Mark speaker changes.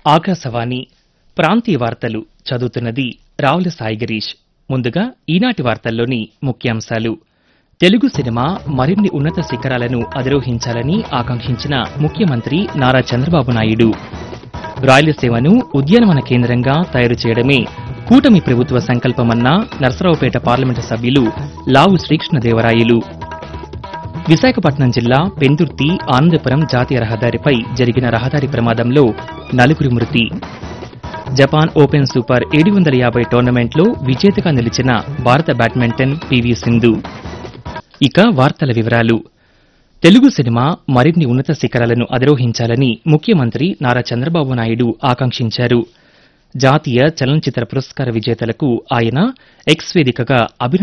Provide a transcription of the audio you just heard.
Speaker 1: ఆకాశవాణి ప్రాంతీయ వార్తలు చదువుతున్నది రావుల సాయి గిరీష్ ముందుగా ఈనాటి వార్తల్లోని ముఖ్యాంశాలు తెలుగు సినిమా మరిన్ని ఉన్నత శిఖరాలను అధిరోహించాలని ఆకాంక్షించిన ముఖ్యమంత్రి నారా చంద్రబాబు నాయుడు రాయలసీమను ఉద్యానవన కేంద్రంగా తయారు చేయడమే కూటమి ప్రభుత్వ సంకల్పమన్న నర్సరావుపేట పార్లమెంటు సభ్యులు లావు శ్రీకృష్ణదేవరాయలు విశాఖపట్నం జిల్లా పెందుర్తి ఆనందపురం జాతీయ రహదారిపై జరిగిన రహదారి ప్రమాదంలో నలుగురి మృతి జపాన్ ఓపెన్ సూపర్ ఏడు వందల యాభై టోర్నమెంట్లో విజేతగా నిలిచిన భారత బ్యాడ్మింటన్ పివి సింధు ఇక వార్తల వివరాలు తెలుగు సినిమా మరిన్ని ఉన్నత శిఖరాలను అధిరోహించాలని ముఖ్యమంత్రి నారా చంద్రబాబు నాయుడు ఆకాంక్షించారు జాతీయ చలనచిత్ర పురస్కార విజేతలకు ఆయన ఎక్స్ వేదికగా అభినందనలు